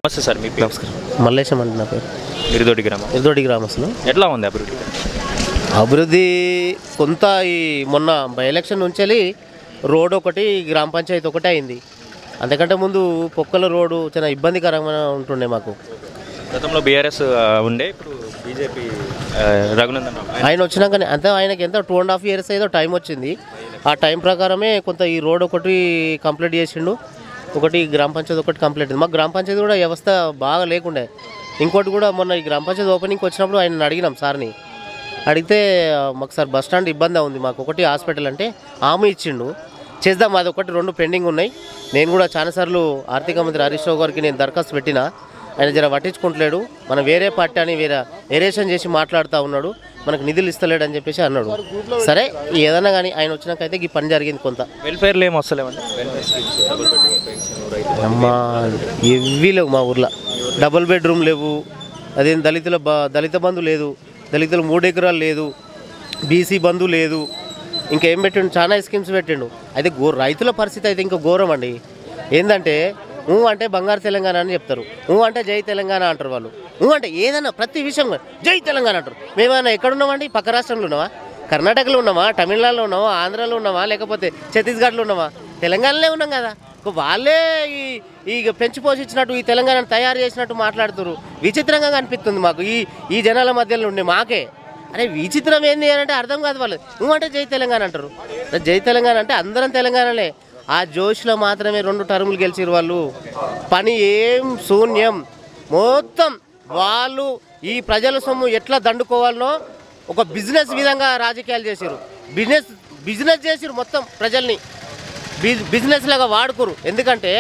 నమస్తే సార్ మీ పేరు నమస్కారం మల్లేశం అండి నా పేరు గిరిదోటి గ్రామం ఇరుదోడి గ్రామస్తులు ఎట్లా ఉంది అభివృద్ధి అభివృద్ధి కొంత ఈ మొన్న బై ఎలక్షన్ నుంచి రోడ్ ఒకటి గ్రామ పంచాయతీ ఒకటే అయింది అంతకంటే ముందు పొక్కల రోడ్డు చాలా ఇబ్బందికరంగా ఉంటుండే మాకు గతంలో బీఆర్ఎస్ ఉండే ఇప్పుడు బీజేపీ రఘునందన్ రావు ఆయన ఆయన వచ్చినాకనే అంతే ఆయనకి ఎంత టూ అండ్ హాఫ్ ఇయర్స్ ఏదో టైం వచ్చింది ఆ టైం ప్రకారమే కొంత ఈ రోడ్ ఒకటి కంప్లీట్ చేసిండు ఒకటి గ్రామ పంచాయతీ ఒకటి కంప్లీట్ అయింది మాకు గ్రామ పంచాయతీ కూడా వ్యవస్థ బాగా లేకుండే ఇంకోటి కూడా మొన్న ఈ గ్రామ పంచాయతీ ఓపెనింగ్కి వచ్చినప్పుడు ఆయన అడిగినాం సార్ని అడిగితే ఆ, మాకు సార్ బస్ స్టాండ్ ఇబ్బంది ఉంది మాకు ఒకటి హాస్పిటల్ అంటే హామీ ఇచ్చిండు చేద్దాం అది ఒకటి రెండు పెండింగ్ ఉన్నాయి నేను కూడా చాలాసార్లు ఆర్థిక మంత్రి హరీష్ రావు గారికి నేను దరఖాస్తు పెట్టినా ఆయన జర పట్టించుకుంటలేడు మనం వేరే పార్టీ అని వేరే వేరేషన్ చేసి మాట్లాడుతూ ఉన్నాడు మనకు నిధులు ఇస్తలేడు అని చెప్పేసి అన్నాడు సరే ఏదన్నా కానీ ఆయన వచ్చినాకైతే ఈ పని జరిగింది కొంత వెల్ఫేర్లు ఏం వస్తలేవండి welfare schemes double bedroom pension రైతు అమ్మా ఇవి లేవు మా ఊర్లో డబుల్ బెడ్రూమ్ లేవు అదేం దళితుల బ- దళిత బంధు లేదు దళితుల మూడు ఎకరాలు లేదు బీసీ బంధు లేదు ఇంకా ఏం పెట్టిండు చాలా స్కీమ్స్ పెట్టిండు అయితే గో రైతుల పరిస్థితి అయితే ఇంకా ఘోరం అండి ఏంటంటే ఊ అంటే బంగారు తెలంగాణ అని చెప్తారు ఊ అంటే జై తెలంగాణ అంటారు వాళ్ళు ఊ అంటే ఏదైనా ప్రతి విషయం జై తెలంగాణ అంటారు మేమైనా ఎక్కడున్నామండి పక్క రాష్ట్రంలో ఉన్నావా కర్ణాటకలో ఉన్నావా తమిళనాడులో ఉన్నావా ఆంధ్రాలో ఉన్నావా లేకపోతే ఛత్తీస్గఢ్లో ఉన్నావా తెలంగాణలో ఉన్నాం కదా ఇక వాళ్ళే ఈ ఈ పెంచి పోషించినట్టు ఈ తెలంగాణను తయారు చేసినట్టు మాట్లాడుతున్నారు విచిత్రంగా కనిపిస్తుంది మాకు ఈ ఈ జనాల మధ్యలో ఉండే మాకే అరే విచిత్రం ఏంది అని అంటే అర్థం కాదు వాళ్ళు నువ్వు అంటే జై తెలంగాణ అంటారు అరే జై తెలంగాణ అంటే అందరం తెలంగాణలే ఆ జోష్లో మాత్రమే రెండు టర్ములు గెలిచిరు వాళ్ళు పని ఏం శూన్యం మొత్తం వాళ్ళు ఈ ప్రజల సొమ్ము ఎట్లా దండుకోవాలనో ఒక బిజినెస్ విధంగా రాజకీయాలు చేసిరు బిజినెస్ బిజినెస్ చేసిరు మొత్తం ప్రజల్ని బిజ్ బిజినెస్ లాగా వాడుకోరు ఎందుకంటే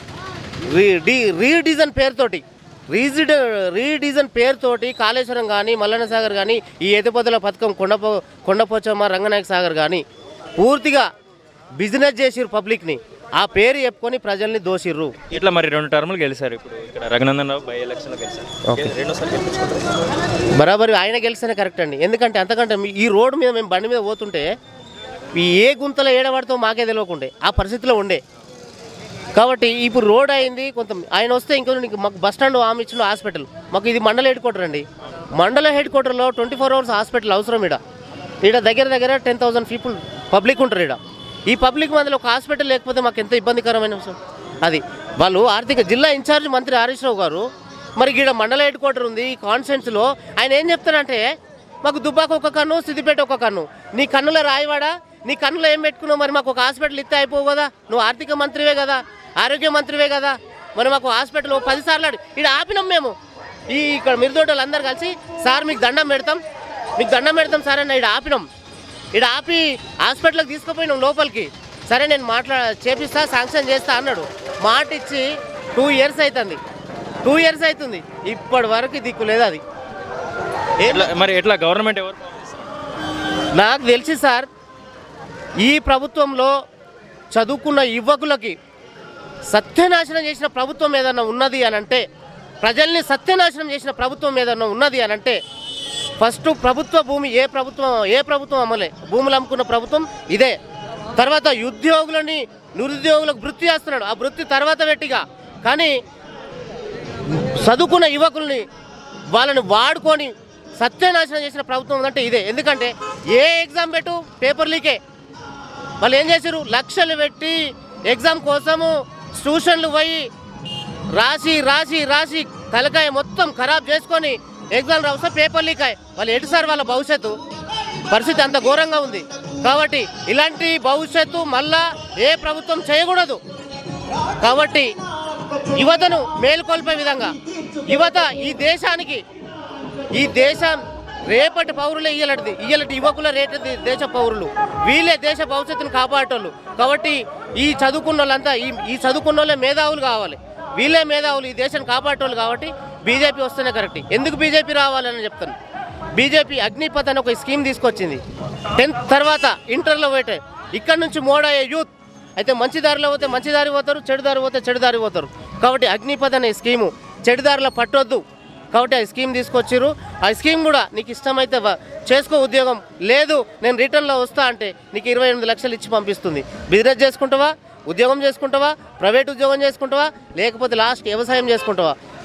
రీ డి రీడిజన్ పేరుతోటి రీజిడ్ రీడిజన్ పేరుతోటి కాళేశ్వరం కానీ మల్లన్న సాగర్ కానీ ఈ ఎదుపదుల పథకం కొండపో కొండపోచమ్మ రంగనాయక సాగర్ కానీ పూర్తిగా బిజినెస్ చేసిర్రు పబ్లిక్ని ఆ పేరు చెప్పుకొని ప్రజల్ని దోసిర్రు ఇట్లా మరి రెండు టర్ములు గెలిచారు ఇప్పుడు ఇక్కడ రఘునందన్ రావు బై ఎలక్షన్లో గెలిచారు ఓకే. రెండోసారి గెలిపించుకుంటారు బరాబరి ఆయన గెలిస్తేనే కరెక్ట్ అండి ఎందుకంటే అంతకంటే మీ- ఈ రోడ్డు మీద మేము బండి మీద పోతుంటే ఈ ఏ గుంతలో ఏడబడితో మాకే తెలియకుండే ఆ పరిస్థితిలో ఉండే కాబట్టి ఇప్పుడు రోడ్ అయింది కొంత ఆయన వస్తే ఇంకో నీకు మాకు బస్ స్టాండ్ ఆమె ఇచ్చిన హాస్పిటల్ మాకు ఇది మండల హెడ్ క్వార్టర్ అండి మండల హెడ్ క్వార్టర్లో ట్వంటీ ఫోర్ అవర్స్ హాస్పిటల్ అవసరం ఇక్కడ ఇక్కడ దగ్గర దగ్గర టెన్ థౌసండ్ పీపుల్ పబ్లిక్ ఉంటారు ఇక్కడ ఈ పబ్లిక్ మధ్యలో ఒక హాస్పిటల్ లేకపోతే మాకు ఎంత ఇబ్బందికరమైన విషయం అది వాళ్ళు ఆర్థిక జిల్లా ఇన్ఛార్జ్ మంత్రి హరీష్ రావు గారు మరి ఇక్కడ మండల హెడ్ క్వార్టర్ ఉంది ఈ కాన్స్టెన్స్లో ఆయన ఏం చెప్తారంటే మాకు దుబ్బాక ఒక కన్ను సిద్దిపేట ఒక కన్ను నీ కన్నుల రాయవాడా నీ కన్నులో ఏం పెట్టుకున్నావు మరి మాకు ఒక హాస్పిటల్ ఇస్తే అయిపోవు కదా నువ్వు ఆర్థిక మంత్రివే కదా ఆరోగ్య మంత్రివే కదా మరి మాకు హాస్పిటల్ పది సార్లు అడి ఇక్కడ ఆపినాం మేము ఈ ఇక్కడ మిరుదోటలు అందరు కలిసి సార్ మీకు దండం పెడతాం మీకు దండం పెడతాం సార్ అని ఇక్కడ ఆపినాం ఇక్కడ ఆపి హాస్పిటల్కి తీసుకుపోయినాం లోపలికి సరే నేను మాట్లా చేపిస్తా శాంక్షన్ చేస్తా అన్నాడు మాట ఇచ్చి టూ ఇయర్స్ అవుతుంది టూ ఇయర్స్ అవుతుంది ఇప్పటి వరకు దిక్కు లేదు అది ఏ- ఎట్లా మరి ఎట్లా గవర్నమెంట్ ఎవరు పాలిస్తారు? నాకు తెలిసి సార్ ఈ ప్రభుత్వంలో చదువుకున్న యువకులకి సత్యనాశనం చేసిన ప్రభుత్వం ఏదన్నా ఉన్నది అని అంటే ప్రజల్ని సత్యనాశనం చేసిన ప్రభుత్వం ఏదన్నా ఉన్నది అని అంటే ఫస్ట్ ప్రభుత్వ భూమి ఏ ప్రభుత్వం ఏ ప్రభుత్వం అమ్మలే భూములు అమ్ముకున్న ప్రభుత్వం ఇదే తర్వాత ఉద్యోగులని నిరుద్యోగులకు వృత్తి చేస్తున్నాడు ఆ వృత్తి తర్వాత పెట్టిగా కానీ చదువుకున్న యువకుల్ని వాళ్ళని వాడుకొని సత్యనాశనం చేసిన ప్రభుత్వం అంటే ఇదే ఎందుకంటే ఏ ఎగ్జామ్ పెట్టు పేపర్ లీకే వాళ్ళు ఏం చేశారు లక్షలు పెట్టి ఎగ్జామ్ కోసము ట్యూషన్లు పోయి రాసి రాసి రాసి తలకాయ మొత్తం ఖరాబ్ చేసుకొని ఎగ్జామ్ రాస్తే పేపర్ లీక్ అయ్యి వాళ్ళు ఎటు సార్ వాళ్ళ భవిష్యత్తు పరిస్థితి అంత ఘోరంగా ఉంది కాబట్టి ఇలాంటి భవిష్యత్తు మళ్ళా ఏ ప్రభుత్వం చేయకూడదు కాబట్టి యువతను మేలుకొల్పే విధంగా యువత ఈ దేశానికి ఈ దేశం రేపటి పౌరులే ఇయ్యలటిది ఇయ్యలటి యువకుల రేపటి దేశ పౌరులు వీళ్ళే దేశ భవిష్యత్తును కాపాడేటోళ్ళు కాబట్టి ఈ చదువుకున్న వాళ్ళంతా ఈ ఈ చదువుకున్న వాళ్ళే మేధావులు కావాలి వీళ్ళే మేధావులు ఈ దేశాన్ని కాపాడేటోళ్ళు కాబట్టి బీజేపీ వస్తేనే కరెక్ట్ ఎందుకు బీజేపీ రావాలని చెప్తాను బీజేపీ అగ్నిపథ్ అని ఒక స్కీమ్ తీసుకొచ్చింది టెన్త్ తర్వాత ఇంటర్లో పోతే ఇక్కడ నుంచి మోడయ్యే యూత్ అయితే మంచి దారిలో పోతే మంచి దారి పోతారు చెడు దారి పోతే చెడు దారి పోతారు కాబట్టి అగ్నిపథ్ అనే స్కీము చెడు దారిలో పట్టొద్దు కాబట్టి ఆ స్కీమ్ తీసుకొచ్చారు ఆ స్కీమ్ కూడా నీకు ఇష్టమైతే వ- చేసుకో ఉద్యోగం లేదు నేను రిటర్న్లో వస్తా అంటే నీకు ఇరవై ఎనిమిది లక్షలు ఇచ్చి పంపిస్తుంది బిజినెస్ చేసుకుంటావా ఉద్యోగం చేసుకుంటావా ప్రైవేట్ ఉద్యోగం చేసుకుంటావా లేకపోతే లాస్ట్ వ్యవసాయం చేసుకుంటావా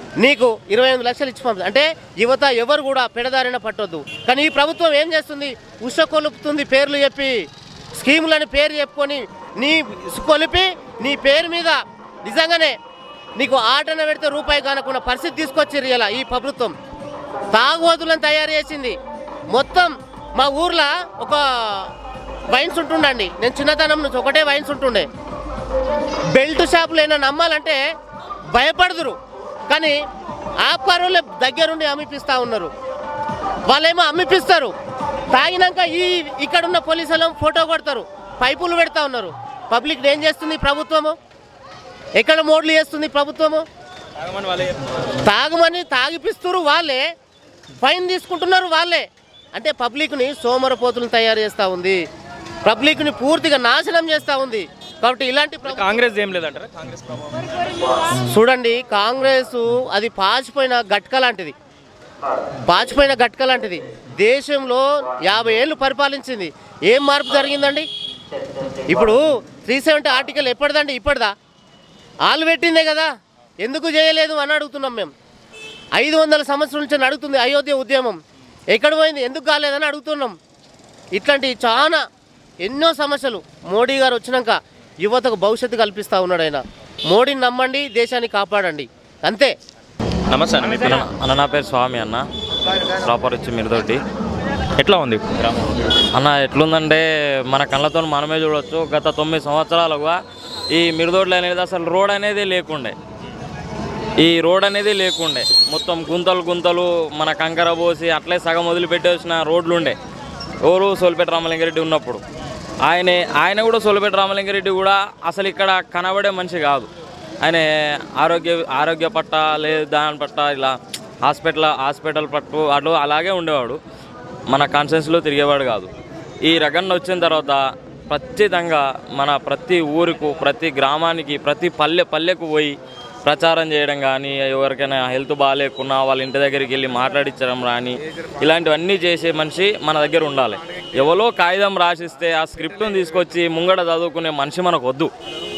నీకు ఇరవై ఎనిమిది లక్షలు ఇచ్చి పంపుతుంది అంటే యువత ఎవరు కూడా పెడదారిన పట్టొద్దు కానీ ఈ ప్రభుత్వం ఏం చేస్తుంది ఉష కొలుపుతుంది పేర్లు చెప్పి స్కీములని పేరు చెప్పుకొని నీ కొలిపి నీ పేరు మీద నిజంగానే నీకు ఆటన పెడితే రూపాయి కానకుండా పరిస్థితి తీసుకొచ్చి ఇలా ఈ ప్రభుత్వం తాగుబోతులను తయారు చేసింది మొత్తం మా ఊర్లో ఒక వైన్స్ ఉంటుండండి నేను చిన్నతనం నుంచి ఒకటే వైన్స్ ఉంటుండే బెల్ట్ షాపులు అయినా నమ్మాలంటే భయపడదురు కానీ ఆపారులే దగ్గరుండి అమ్మిపిస్తూ ఉన్నారు వాళ్ళేమో అమ్మిపిస్తారు తాగినాక ఈ ఇక్కడున్న పోలీసులు ఫోటో కొడతారు పైపులు పెడతా ఉన్నారు పబ్లిక్ ఏం చేస్తుంది ప్రభుత్వము ఎక్కడ మోడ్లు చేస్తుంది ప్రభుత్వము తాగమని వాళ్ళే చెప్తున్నారు. తాగమని తాగిపిస్తున్నారు వాళ్ళే ఫైన్ తీసుకుంటున్నారు వాళ్ళే అంటే పబ్లిక్ని సోమరపోతులను తయారు చేస్తూ ఉంది పబ్లిక్ని పూర్తిగా నాశనం చేస్తూ ఉంది కాబట్టి ఇలాంటి ప్రభు- కాంగ్రెస్ ఏం లేదంటారా కాంగ్రెస్ ప్రభావం చూడండి కాంగ్రెస్ అది పాచిపోయిన గట్క లాంటిది పాచిపోయిన గట్క లాంటిది దేశంలో యాభై ఏళ్ళు పరిపాలించింది ఏం మార్పు జరిగిందండి ఇప్పుడు త్రీ సెవెంటీ ఆర్టికల్ ఎప్పటిదండి ఇప్పటిదా ఆలు పెట్టిందే కదా ఎందుకు చేయలేదు అని అడుగుతున్నాం మేము ఐదు వందల సంవత్సరాల నుంచి అడుగుతుంది అయోధ్య ఉద్యమం ఎక్కడ పోయింది ఎందుకు కాలేదని అడుగుతున్నాం ఇట్లాంటి చాలా ఎన్నో సమస్యలు మోడీ గారు వచ్చినాక యువతకు భవిష్యత్తు కల్పిస్తూ ఉన్నాడు ఆయన మోడీని నమ్మండి దేశాన్ని కాపాడండి అంతే నమస్తే అన్న మీ పేరు? అన్న నా పేరు స్వామి అన్న ప్రాపర్ వచ్చి మిరుదొడ్డి ఎట్లా ఉంది గ్రామం అన్న ఎట్లుందంటే మన కళ్ళతో మనమే చూడొచ్చు గత తొమ్మిది సంవత్సరాలుగా ఈ మిరుదొడ్లు అనేది అసలు రోడ్ అనేది లేకుండే ఈ రోడ్ అనేది లేకుండే మొత్తం గుంతలు గుంతలు మన కంకర పోసి అట్లే సగం వదిలిపెట్టేసిన రోడ్లు ఉండే ఎవరు సోలిపేట రామలింగారెడ్డి ఉన్నప్పుడు ఆయనే ఆయన కూడా సోలిపేట రామలింగారెడ్డి కూడా అసలు ఇక్కడ కనబడే మనిషి కాదు ఆయన ఆరోగ్య ఆరోగ్య పట్ట లేదు దాని పట్ట ఇలా హాస్పిటల్ హాస్పిటల్ పట్టు అటు అలాగే ఉండేవాడు మన కాన్షియన్స్లో తిరిగేవాడు కాదు ఈ రగన్న వచ్చిన తర్వాత ఖచ్చితంగా మన ప్రతి ఊరుకు ప్రతి గ్రామానికి ప్రతి పల్లె పల్లెకు పోయి ప్రచారం చేయడం కానీ ఎవరికైనా హెల్త్ బాగాలేకున్నా వాళ్ళ ఇంటి దగ్గరికి వెళ్ళి మాట్లాడించడం కానీ ఇలాంటివన్నీ చేసే మనిషి మన దగ్గర ఉండాలి ఎవరో కాగితం రాసిస్తే ఆ స్క్రిప్ట్ని తీసుకొచ్చి ముంగడ చదువుకునే మనిషి మనకు వద్దు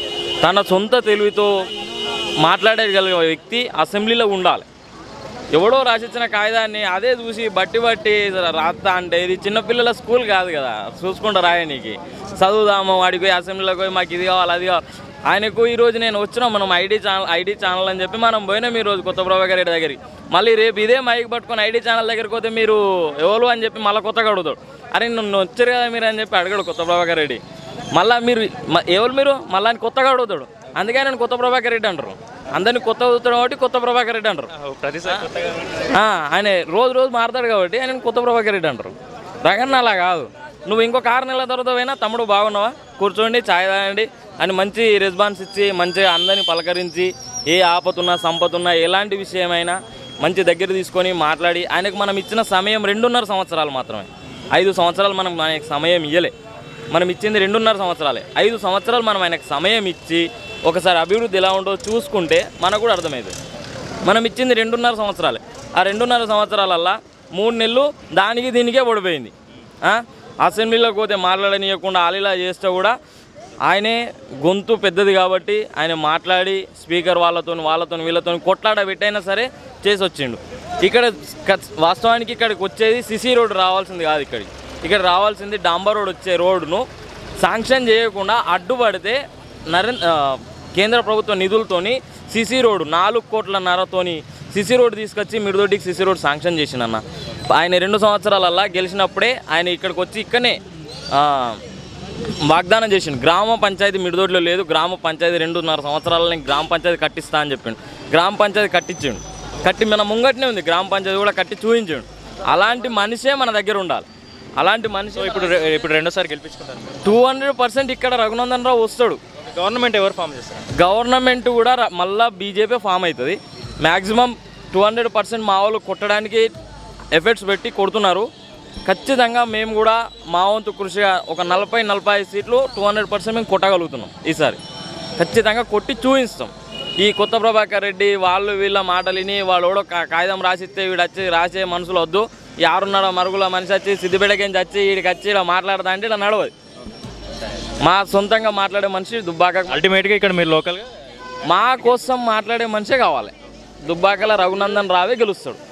తన సొంత తెలివితో మాట్లాడగలిగే వ్యక్తి అసెంబ్లీలో ఉండాలి ఎవడో రాసిచ్చిన కాగితాన్ని అదే చూసి బట్టి బట్టి రాస్తా అంటే ఇది చిన్నపిల్లల స్కూల్ కాదు కదా చూసుకుంటా రాయనీకి చదువుదాము వాడికి పోయి అసెంబ్లీలోకి పోయి మాకు ఇది కావాలి అది కావాలి ఆయనకు ఈ రోజు నేను వచ్చినాం మనం ఐడి ఛానల్ ఐడి ఛానల్ అని చెప్పి మనం పోయినాం ఈ రోజు కొత్త ప్రభాకర్ రెడ్డి దగ్గరికి మళ్ళీ రేపు ఇదే మైక్ పట్టుకొని ఐడి ఛానల్ దగ్గరికి పోతే మీరు ఎవరు అని చెప్పి మళ్ళీ కొత్తగా అడుగుతాడు అరే నన్ను వచ్చారు కదా మీరు అని చెప్పి అడగడు కొత్త ప్రభాకర్ రెడ్డి మళ్ళీ మీరు మ- ఎవరు మీరు మళ్ళీ ఆయన కొత్తగా అడుగుతాడు అందుకే నేను కొత్త ప్రభాకర్ రెడ్డి అంటారు అందరినీ కొత్త అవుతాడు కాబట్టి కొత్త ప్రభాకర్ రెడ్డి అంటారు ప్రతిసారి కొత్తగా ఆ, ఆయన రోజు రోజు మారుతాడు కాబట్టి ఆయన కొత్త ప్రభాకర్ రెడ్డి అంటారు రగన్న అలా కాదు నువ్వు ఇంకొక ఆరు నెలల తర్వాత పోయినా తమ్ముడు బాగున్నావా కూర్చోండి ఛాయ్ తాగండి అని మంచి రెస్పాన్స్ ఇచ్చి మంచిగా అందరిని పలకరించి ఏ ఆపతున్నా సంపతున్నా ఎలాంటి విషయమైనా మంచి దగ్గర తీసుకొని మాట్లాడి ఆయనకు మనం ఇచ్చిన సమయం రెండున్నర సంవత్సరాలు మాత్రమే ఐదు సంవత్సరాలు మనం ఆయనకు సమయం ఇయ్యలే మనం ఇచ్చింది రెండున్నర సంవత్సరాలే ఐదు సంవత్సరాలు మనం ఆయనకు సమయం ఇచ్చి ఒకసారి అభివృద్ధి ఎలా ఉంటుందో చూసుకుంటే మనకు కూడా అర్థమవుతుంది మనం ఇచ్చింది రెండున్నర సంవత్సరాలే ఆ రెండున్నర సంవత్సరాలల్లా మూడు నెలలు దానికి దీనికే పడిపోయింది ఆ? అసెంబ్లీలోకి పోతే మాట్లాడనీయకుండా ఆలీలా చేస్తే కూడా ఆయనే గొంతు పెద్దది కాబట్టి ఆయన మాట్లాడి స్పీకర్ వాళ్ళతో వాళ్ళతో వీళ్ళతో కొట్లాడ పెట్టైనా సరే చేసి వచ్చిండు ఇక్కడ ఖచ్- వాస్తవానికి ఇక్కడికి వచ్చేది సిసి రోడ్ రావాల్సింది కాదు ఇక్కడికి ఇక్కడ రావాల్సింది డాంబర్ రోడ్ వచ్చే రోడ్డును శాంక్షన్ చేయకుండా అడ్డుపడితే నరేంద్ర ఆ, కేంద్ర ప్రభుత్వ నిధులతోని సిసి రోడ్ నాలుగు కోట్లన్నరతోని సిసి రోడ్ తీసుకొచ్చి మిడిదొడ్డికి సిసి రోడ్ శాంక్షన్ చేసిండన్న ఆయన రెండు సంవత్సరాలల్లా గెలిచినప్పుడే ఆయన ఇక్కడికి వచ్చి ఇక్కడనే ఆ, వాగ్దానం చేసిండు గ్రామ పంచాయతీ మిడిదొడ్లో లేదు గ్రామ పంచాయతీ రెండున్నర సంవత్సరాలలో నేను గ్రామ పంచాయతీ కట్టిస్తా అని చెప్పిండు గ్రామ పంచాయతీ కట్టించిండు కట్టి మన ముంగట్నే ఉంది గ్రామ పంచాయతీ కూడా కట్టి చూపించిండు అలాంటి మనిషే మన దగ్గర ఉండాలి అలాంటి మనిషి సో ఇప్పుడు రె- ఇప్పుడు రెండోసారి గెలిపించుకుంటారు టూ హండ్రెడ్ పర్సెంట్ ఇక్కడ రఘునందన్ రావు వస్తాడు గవర్నమెంట్ ఎవరు ఫామ్ చేస్తారు గవర్నమెంట్ కూడా ర- మళ్ళా బీజేపీ ఫామ్ అవుతుంది మ్యాక్సిమం టూ హండ్రెడ్ పర్సెంట్ మా వాళ్ళు కొట్టడానికి ఎఫర్ట్స్ పెట్టి కొడుతున్నారు ఖచ్చితంగా మేము కూడా మా వంతు కృషిగా ఒక నలభై నలభై ఐదు సీట్లు టూ హండ్రెడ్ పర్సెంట్ మేము కొట్టగలుగుతున్నాం ఈసారి ఖచ్చితంగా కొట్టి చూపిస్తాం ఈ కొత్త ప్రభాకర్ రెడ్డి వాళ్ళు వీళ్ళ మాటలు విని వాళ్ళు ఎవడో కా- కాగితం రాసిస్తే వీడు వచ్చి రాసే మనుషులు వద్దు ఈ ఆరున్నర మరుగుల మనిషి వచ్చి సిద్దిపేటకేంచి వచ్చి వీడికి వచ్చి ఇలా మాట్లాడదా అంటే ఇలా నడవదు మా సొంతంగా మాట్లాడే మనిషి దుబ్బాక అల్టిమేట్గా ఇక్కడ మీరు లోకల్గా మా కోసం మాట్లాడే మనిషే కావాలి దుబ్బాకల రఘునందన్ రావే గెలుస్తాడు